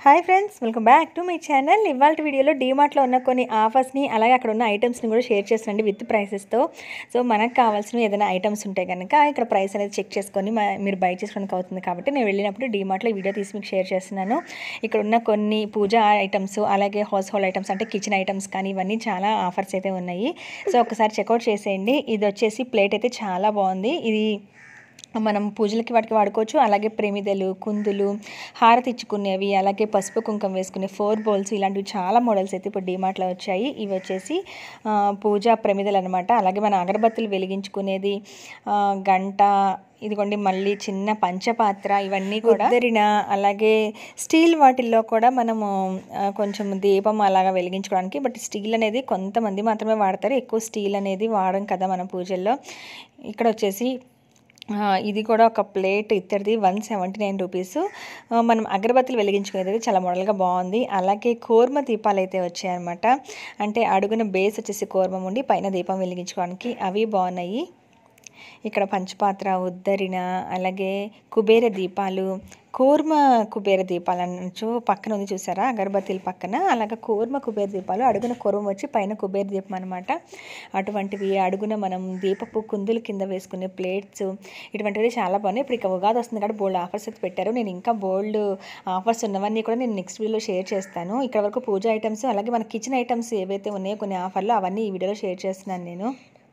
hi friends welcome back to my channel ఇవాళ వీడియోలో డీమార్ట్లో ఉన్న కొన్ని ఆఫర్స్ని అలాగే అక్కడ ఉన్న ఐటమ్స్ని కూడా షేర్ చేస్తానండి విత్ ప్రైసెస్తో సో మనకు కావాల్సినవి ఏదైనా ఐటమ్స్ ఉంటాయి కనుక ఇక్కడ ప్రైస్ అనేది చెక్ చేసుకొని మ- మీరు బై చేసుకోవడానికి అవుతుంది కాబట్టి నేను వెళ్ళినప్పుడు డీమార్ట్లో ఈ వీడియో తీసి మీకు షేర్ చేస్తున్నాను ఇక్కడ ఉన్న కొన్ని పూజా ఐటమ్స్ అలాగే హౌస్ హోల్డ్ ఐటమ్స్ అంటే కిచెన్ ఐటమ్స్ కానీ ఇవన్నీ చాలా ఆఫర్స్ అయితే ఉన్నాయి సో ఒకసారి చెక్అవుట్ చేసేయండి ఇది వచ్చేసి ప్లేట్ అయితే చాలా బాగుంది ఇది మనం పూజలకి వాటికి వాడుకోవచ్చు అలాగే ప్రమిదలు కుందులు హారతి ఇచ్చుకునేవి అలాగే పసుపు కుంకుమ వేసుకునే ఫోర్ బౌల్స్ ఇలాంటివి చాలా మోడల్స్ అయితే ఇప్పుడు డిమార్ట్లో వచ్చాయి ఇవి వచ్చేసి ఆ, పూజా ప్రమిదలు అనమాట అలాగే మన అగరబత్తులు వెలిగించుకునేది ఆ, గంట ఇదిగోండి మళ్ళీ చిన్న పంచపాత్ర ఇవన్నీ కూడా ఉద్దరిన అలాగే స్టీల్ వాటిల్లో కూడా మనము ఆ, కొంచెం దీపం అలాగా వెలిగించుకోవడానికి బట్ స్టీల్ అనేది కొంతమంది మాత్రమే వాడతారు ఎక్కువ స్టీల్ అనేది వాడడం కదా మన పూజల్లో ఇక్కడ వచ్చేసి ఆ, ఇది కూడా ఒక ప్లేట్ ఇత్తడిది వన్ సెవెంటీ నైన్ రూపీస్ మనం అగరబత్తులు వెలిగించుకునేది చాలా మోడల్గా బాగుంది అలాగే కోర్మ దీపాలు అయితే వచ్చాయన్నమాట అంటే అడుగున బేస్ వచ్చేసి కోర్మం ఉండి పైన దీపం వెలిగించుకోవడానికి అవి బాగున్నాయి ఇక్కడ పంచపాత్ర ఉద్దరిన అలాగే కుబేర దీపాలు కూర్మ కుబేర దీపాలు అనొచ్చు పక్కన ఉంది చూసారా అగరబత్తీల పక్కన అలాగే కూర్మ కుబేర దీపాలు అడుగున కొరం వచ్చి పైన కుబేర దీపం అనమాట అటువంటివి అడుగున మనం దీపపు కుందులు కింద వేసుకునే ప్లేట్స్ ఇటువంటివి చాలా బాగున్నాయి ఇప్పుడు ఇక ఉగాది వస్తుంది కాబట్టి బోల్డ్ ఆఫర్స్ అయితే పెట్టారు నేను ఇంకా బోల్డ్ ఆఫర్స్ ఉన్నవన్నీ కూడా నేను నెక్స్ట్ వీడియోలో షేర్ చేస్తాను ఇక్కడ వరకు పూజ ఐటమ్స్ అలాగే మన కిచెన్ ఐటమ్స్ ఏవైతే ఉన్నాయో కొన్ని ఆఫర్లు అవన్నీ ఈ వీడియోలో షేర్ చేస్తున్నాను నేను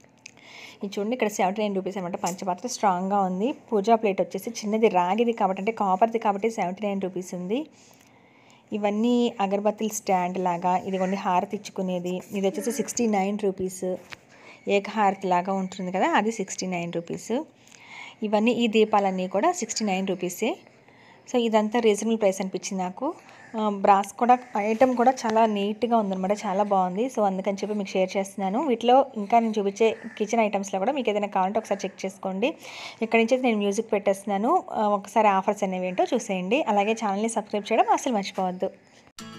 ఇది చూడండి ఇక్కడ సెవెంటీ నైన్ రూపీస్ అనమాట పంచపాత్ర స్ట్రాంగ్గా ఉంది పూజా ప్లేట్ వచ్చేసి చిన్నది రాగిది కాబట్టి అంటే కాపర్ది కాబట్టి సెవెంటీ నైన్ రూపీస్ ఉంది ఇవన్నీ అగరబత్తుల స్టాండ్ లాగా ఇదిగోండి హారతి ఇచ్చుకునేది ఇది వచ్చేసి సిక్స్టీ నైన్ రూపీస్ ఏకహారతి లాగా ఉంటుంది కదా అది సిక్స్టీ నైన్ రూపీస్ ఇవన్నీ ఈ దీపాలన్నీ కూడా సిక్స్టీ నైన్ రూపీసే సో ఇదంతా రీజనబుల్ ప్రైస్ అనిపించింది నాకు ఆ, బ్రాస్ కూడా ఐటమ్ కూడా చాలా నీట్గా ఉందన్నమాట చాలా బాగుంది సో అందుకని చెప్పి మీకు షేర్ చేస్తున్నాను వీటిలో ఇంకా నేను చూపించే కిచెన్ ఐటమ్స్లో కూడా మీకు ఏదైనా కావాలంటే ఒకసారి చెక్ చేసుకోండి ఇక్కడ నుంచి అయితే నేను మ్యూజిక్ పెట్టేస్తున్నాను ఆ, ఒకసారి ఆఫర్స్ అనేవి ఏంటో చూసేయండి అలాగే ఛానల్ని సబ్స్క్రైబ్ చేయడం అసలు మర్చిపోవద్దు